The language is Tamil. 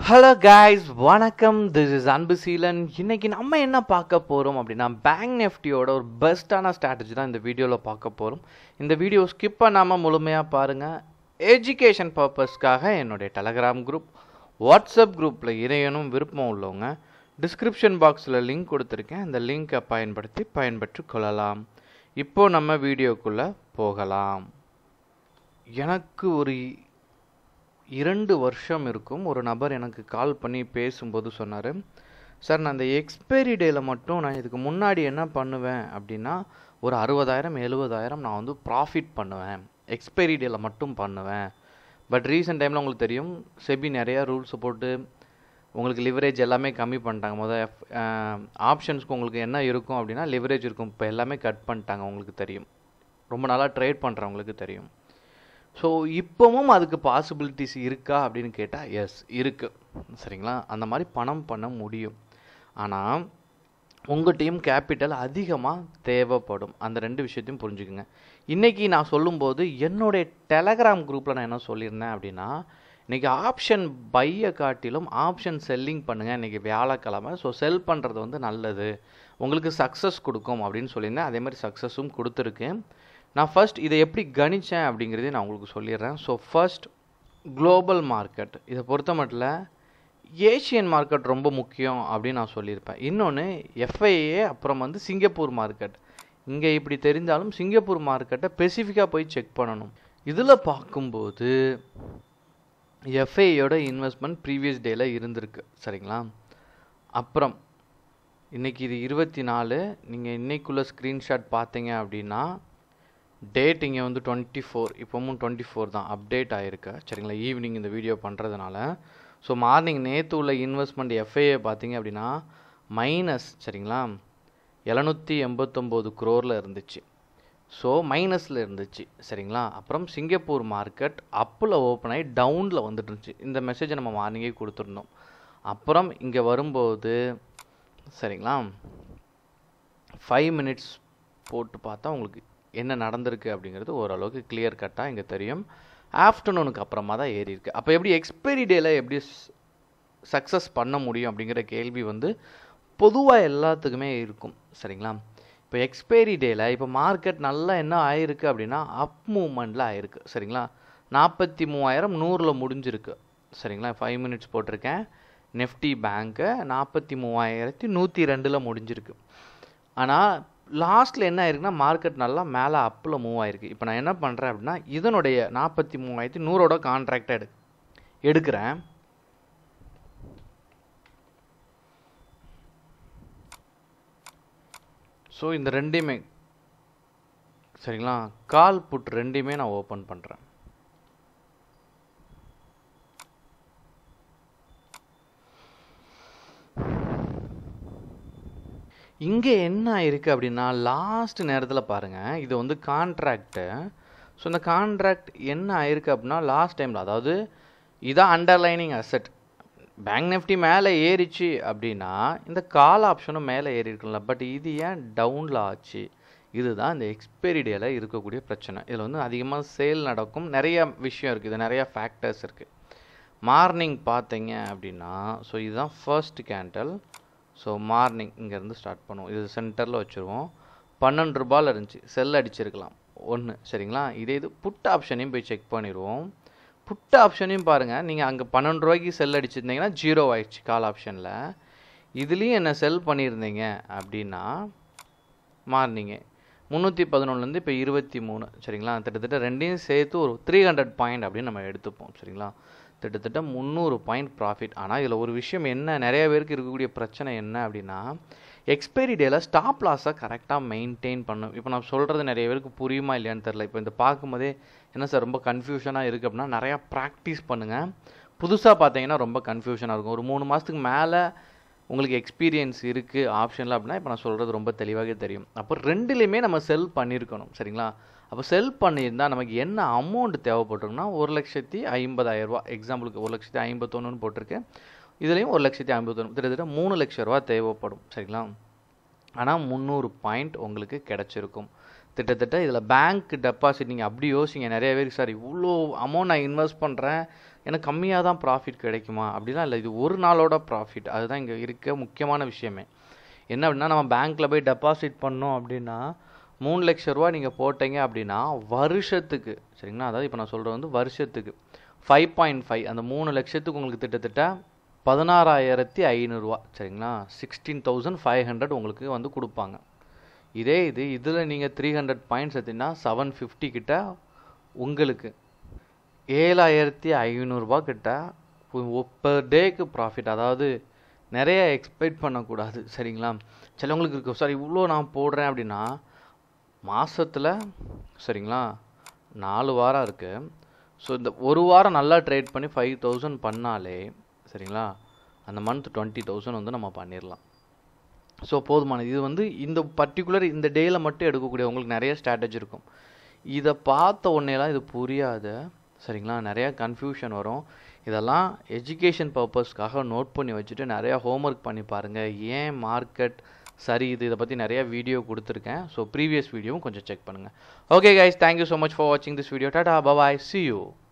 ஹலோ guys வணக்கம் திஸ் இஸ் அன்பு சீலன் இன்னைக்கு நம்ம என்ன பார்க்க போகிறோம் அப்படின்னா பேங்க் நெஃப்டியோட ஒரு பெஸ்ட்டான ஸ்ட்ராட்டஜி தான் இந்த வீடியோவில் பார்க்க போகிறோம் இந்த வீடியோ ஸ்கிப் பண்ணாமல் முழுமையாக பாருங்கள் எஜுகேஷன் பர்பஸ்க்காக என்னுடைய டெலகிராம் குரூப் வாட்ஸ்அப் குரூப்பில் இணையனும் விருப்பம் உள்ளவங்க டிஸ்கிரிப்ஷன் பாக்ஸில் லிங்க் கொடுத்துருக்கேன் அந்த லிங்கை பயன்படுத்தி பயன்பெற்று கொள்ளலாம் இப்போ நம்ம வீடியோக்குள்ளே போகலாம் எனக்கு ஒரு இரண்டு வருஷம் இருக்கும் ஒரு நபர் எனக்கு கால் பண்ணி பேசும்போது சொன்னார் சார் நான் இந்த எக்ஸ்பைரி டேயில் மட்டும் நான் இதுக்கு முன்னாடி என்ன பண்ணுவேன் அப்படின்னா ஒரு அறுபதாயிரம் எழுபதாயிரம் நான் வந்து ப்ராஃபிட் பண்ணுவேன் எக்ஸ்பைரி டேயில் மட்டும் பண்ணுவேன் பட் ரீசெண்ட் டைமில் உங்களுக்கு தெரியும் செபி நிறையா ரூல்ஸ் போட்டு உங்களுக்கு லிவரேஜ் எல்லாமே கம்மி பண்ணிட்டாங்க முதல் ஆப்ஷன்ஸ்க்கு உங்களுக்கு என்ன இருக்கும் அப்படின்னா லிவரேஜ் இருக்கும் இப்போ எல்லாமே கட் பண்ணிட்டாங்க உங்களுக்கு தெரியும் ரொம்ப நாளாக ட்ரேட் பண்ணுறவங்களுக்கு தெரியும் ஸோ இப்போவும் அதுக்கு பாசிபிலிட்டிஸ் இருக்கா அப்படின்னு கேட்டால் எஸ் இருக்குது சரிங்களா அந்த மாதிரி பணம் பண்ண முடியும் ஆனால் உங்கள் டீம் கேபிட்டல் அதிகமாக தேவைப்படும் அந்த ரெண்டு விஷயத்தையும் புரிஞ்சுக்குங்க இன்றைக்கி நான் சொல்லும்போது என்னுடைய டெலகிராம் குரூப்பில் நான் என்ன சொல்லியிருந்தேன் அப்படின்னா இன்றைக்கி ஆப்ஷன் பையை காட்டிலும் ஆப்ஷன் செல்லிங் பண்ணுங்கள் இன்றைக்கி வியாழக்கிழமை ஸோ செல் பண்ணுறது வந்து நல்லது உங்களுக்கு சக்ஸஸ் கொடுக்கும் அப்படின்னு சொல்லியிருந்தேன் அதே மாதிரி சக்ஸஸும் கொடுத்துருக்கேன் நான் ஃபர்ஸ்ட் இதை எப்படி கணித்தேன் அப்படிங்கிறதையும் நான் உங்களுக்கு சொல்லிடுறேன் ஸோ ஃபர்ஸ்ட் குளோபல் மார்க்கெட் இதை பொறுத்த மட்டும் ஏஷியன் மார்க்கெட் ரொம்ப முக்கியம் அப்படின்னு நான் சொல்லியிருப்பேன் இன்னொன்று எஃப்ஐஏ அப்புறம் வந்து சிங்கப்பூர் மார்க்கெட் இங்கே இப்படி தெரிந்தாலும் சிங்கப்பூர் மார்க்கெட்டை ஸ்பெசிஃபிக்காக போய் செக் பண்ணணும் இதில் பார்க்கும்போது எஃப்ஐயோட இன்வெஸ்ட்மெண்ட் ப்ரீவியஸ் டேயில் இருந்திருக்கு சரிங்களா அப்புறம் இன்றைக்கி இது இருபத்தி நாலு நீங்கள் இன்னைக்குள்ள ஸ்க்ரீன்ஷாட் பார்த்தீங்க அப்படின்னா டேட் இங்கே வந்து டுவெண்ட்டி ஃபோர் இப்போவும் டுவெண்ட்டி ஃபோர் தான் அப்டேட் ஆகிருக்கு சரிங்களா ஈவினிங் இந்த வீடியோ பண்ணுறதுனால ஸோ மார்னிங் நேற்று உள்ள இன்வெஸ்ட்மெண்ட் எஃப்ஐஏ பார்த்தீங்க அப்படின்னா மைனஸ் சரிங்களா எழுநூற்றி எண்பத்தொம்போது குரோரில் இருந்துச்சு ஸோ மைனஸில் இருந்துச்சு சரிங்களா அப்புறம் சிங்கப்பூர் மார்க்கெட் அப்பில் ஓப்பன் ஆகி டவுனில் வந்துட்டு இருந்துச்சு இந்த மெசேஜை நம்ம மார்னிங்கே கொடுத்துருந்தோம் அப்புறம் இங்கே வரும்போது சரிங்களா ஃபைவ் மினிட்ஸ் போட்டு பார்த்தா உங்களுக்கு என்ன நடந்திருக்கு அப்படிங்கிறது ஓரளவுக்கு கிளியர் கட்டாக இங்கே தெரியும் ஆஃப்டர்நூனுக்கு அப்புறமா தான் ஏறி இருக்கு அப்போ எப்படி எக்ஸ்பைரி டேயில் எப்படி சக்ஸஸ் பண்ண முடியும் அப்படிங்கிற கேள்வி வந்து பொதுவாக எல்லாத்துக்குமே இருக்கும் சரிங்களா இப்போ எக்ஸ்பைரி டேயில் இப்போ மார்க்கெட் நல்லா என்ன ஆயிருக்கு அப்படின்னா அப் மூமெண்ட்டில் ஆயிருக்கு சரிங்களா நாற்பத்தி மூவாயிரம் நூறில் முடிஞ்சிருக்கு சரிங்களா ஃபைவ் மினிட்ஸ் போட்டிருக்கேன் நெஃப்டி பேங்க்கு நாற்பத்தி மூவாயிரத்தி நூற்றி ரெண்டில் முடிஞ்சிருக்கு ஆனால் லாஸ்ட்டில் என்ன ஆயிருக்குன்னா மார்க்கெட் நல்லா மேலே அப்பில் மூவ் ஆயிருக்கு இப்போ நான் என்ன பண்ணுறேன் அப்படின்னா இதனுடைய நாற்பத்தி மூவாயிரத்தி நூறோட கான்ட்ராக்டை எடு எடுக்கிறேன் ஸோ இந்த ரெண்டையுமே சரிங்களா கால் புட் ரெண்டையுமே நான் ஓப்பன் பண்ணுறேன் இங்கே என்ன ஆயிருக்கு அப்படின்னா லாஸ்ட் நேரத்தில் பாருங்கள் இது வந்து கான்ட்ராக்டு ஸோ இந்த கான்ட்ராக்ட் என்ன ஆயிருக்கு அப்படின்னா லாஸ்ட் டைமில் அதாவது இதான் அண்டர்லைனிங் அசெட் பேங்க் நிஃப்டி மேலே ஏறிச்சு அப்படின்னா இந்த கால் ஆப்ஷனும் மேலே ஏறி இருக்குல்ல பட் இது ஏன் டவுனில் ஆச்சு இதுதான் இந்த எக்ஸ்பைரி டேயில் இருக்கக்கூடிய பிரச்சனை இதில் வந்து அதிகமாக சேல் நடக்கும் நிறைய விஷயம் இருக்குது இது நிறையா ஃபேக்டர்ஸ் இருக்குது மார்னிங் பார்த்தீங்க அப்படின்னா ஸோ இதுதான் ஃபர்ஸ்ட் கேண்டல் ஸோ மார்னிங் இங்கேருந்து ஸ்டார்ட் பண்ணுவோம் இது சென்டரில் வச்சுருவோம் பன்னெண்டு ரூபாயில் இருந்துச்சு செல் அடிச்சிருக்கலாம் ஒன்று சரிங்களா இதே இது புட் ஆப்ஷனையும் போய் செக் பண்ணிடுவோம் புட் ஆப்ஷனையும் பாருங்கள் நீங்கள் அங்கே பன்னெண்டு ரூபாய்க்கு செல் அடிச்சிருந்தீங்கன்னா ஜீரோ ஆயிடுச்சு கால் ஆப்ஷனில் இதுலேயும் என்ன செல் பண்ணியிருந்தீங்க அப்படின்னா மார்னிங்கு முந்நூற்றி பதினொன்றுலேருந்து இப்போ இருபத்தி மூணு சரிங்களா கிட்டத்தட்ட ரெண்டையும் சேர்த்து ஒரு த்ரீ ஹண்ட்ரட் பாயிண்ட் அப்படின்னு நம்ம எடுத்துப்போம் சரிங்களா கிட்டத்தட்ட முந்நூறு பாயிண்ட் ப்ராஃபிட் ஆனால் இதில் ஒரு விஷயம் என்ன நிறைய பேருக்கு இருக்கக்கூடிய பிரச்சனை என்ன அப்படின்னா எக்ஸ்பைரி டேயில் ஸ்டாப் லாஸை கரெக்டாக மெயின்டைன் பண்ணும் இப்போ நான் சொல்கிறது நிறைய பேருக்கு புரியுமா இல்லையான்னு தெரில இப்போ இந்த பார்க்கும்போதே என்ன சார் ரொம்ப கன்ஃபியூஷனாக இருக்குது அப்படின்னா நிறையா ப்ராக்டிஸ் பண்ணுங்கள் புதுசாக பார்த்தீங்கன்னா ரொம்ப கன்ஃபியூஷனாக இருக்கும் ஒரு மூணு மாதத்துக்கு மேலே உங்களுக்கு எக்ஸ்பீரியன்ஸ் இருக்குது ஆப்ஷனில் அப்படின்னா இப்போ நான் சொல்கிறது ரொம்ப தெளிவாகவே தெரியும் அப்போ ரெண்டுலேயுமே நம்ம செல் பண்ணியிருக்கணும் சரிங்களா அப்போ செல் பண்ணியிருந்தால் நமக்கு என்ன அமௌண்ட் தேவைப்பட்டிருக்குன்னா ஒரு லட்சத்தி ஐம்பதாயிரரூபா எக்ஸாம்பிளுக்கு ஒரு லட்சத்தி ஐம்பத்தொன்னுன்னு போட்டிருக்கேன் இதுலேயும் ஒரு லட்சத்தி ஐம்பத்தொன்று கிட்டத்தட்ட மூணு லட்ச ரூபா தேவைப்படும் சரிங்களா ஆனால் முந்நூறு பாயிண்ட் உங்களுக்கு கிடச்சிருக்கும் கிட்டத்தட்ட இதில் பேங்க் டெபாசிட் நீங்கள் அப்படி யோசிங்க நிறைய பேருக்கு சார் இவ்வளோ அமௌண்ட் நான் இன்வெஸ்ட் பண்ணுறேன் எனக்கு கம்மியாக தான் ப்ராஃபிட் கிடைக்குமா அப்படிலாம் இல்லை இது ஒரு நாளோட ப்ராஃபிட் அதுதான் இங்கே இருக்க முக்கியமான விஷயமே என்ன அப்படின்னா நம்ம பேங்க்கில் போய் டெபாசிட் பண்ணோம் அப்படின்னா மூணு லட்ச ரூபா நீங்கள் போட்டீங்க அப்படின்னா வருஷத்துக்கு சரிங்களா அதாவது இப்போ நான் சொல்கிறது வந்து வருஷத்துக்கு ஃபைவ் பாயிண்ட் ஃபைவ் அந்த மூணு லட்சத்துக்கு உங்களுக்கு கிட்டத்தட்ட பதினாறாயிரத்தி ஐநூறுரூவா சரிங்களா சிக்ஸ்டீன் தௌசண்ட் ஃபைவ் ஹண்ட்ரட் உங்களுக்கு வந்து கொடுப்பாங்க இதே இது இதில் நீங்கள் த்ரீ ஹண்ட்ரட் பாயிண்ட்ஸ் எடுத்தீங்கன்னா செவன் ஃபிஃப்டி கிட்ட உங்களுக்கு ஏழாயிரத்தி ஐநூறுரூபா கிட்ட பெர் டேக்கு ப்ராஃபிட் அதாவது நிறைய எக்ஸ்பெக்ட் பண்ணக்கூடாது சரிங்களா சிலவங்களுக்கு இருக்கும் சார் இவ்வளோ நான் போடுறேன் அப்படின்னா மாதத்தில் சரிங்களா நாலு வாரம் இருக்குது ஸோ இந்த ஒரு வாரம் நல்லா ட்ரேட் பண்ணி ஃபைவ் தௌசண்ட் பண்ணாலே சரிங்களா அந்த மந்த் டுவெண்ட்டி தௌசண்ட் வந்து நம்ம பண்ணிடலாம் ஸோ போதுமானது இது வந்து இந்த பர்டிகுலர் இந்த டேயில் மட்டும் எடுக்கக்கூடிய உங்களுக்கு நிறைய ஸ்ட்ராட்டஜி இருக்கும் இதை பார்த்த உடனேலாம் இது புரியாத சரிங்களா நிறையா கன்ஃபியூஷன் வரும் இதெல்லாம் எஜுகேஷன் பர்பஸ்க்காக நோட் பண்ணி வச்சுட்டு நிறையா ஹோம்ஒர்க் பண்ணி பாருங்கள் ஏன் மார்க்கெட் சரி இது இதை பற்றி நிறைய வீடியோ கொடுத்துருக்கேன் ஸோ ப்ரீவியஸ் வீடியோவும் கொஞ்சம் செக் பண்ணுங்கள் okay guys thank you so much for வாட்சிங் this video tata bye bye see you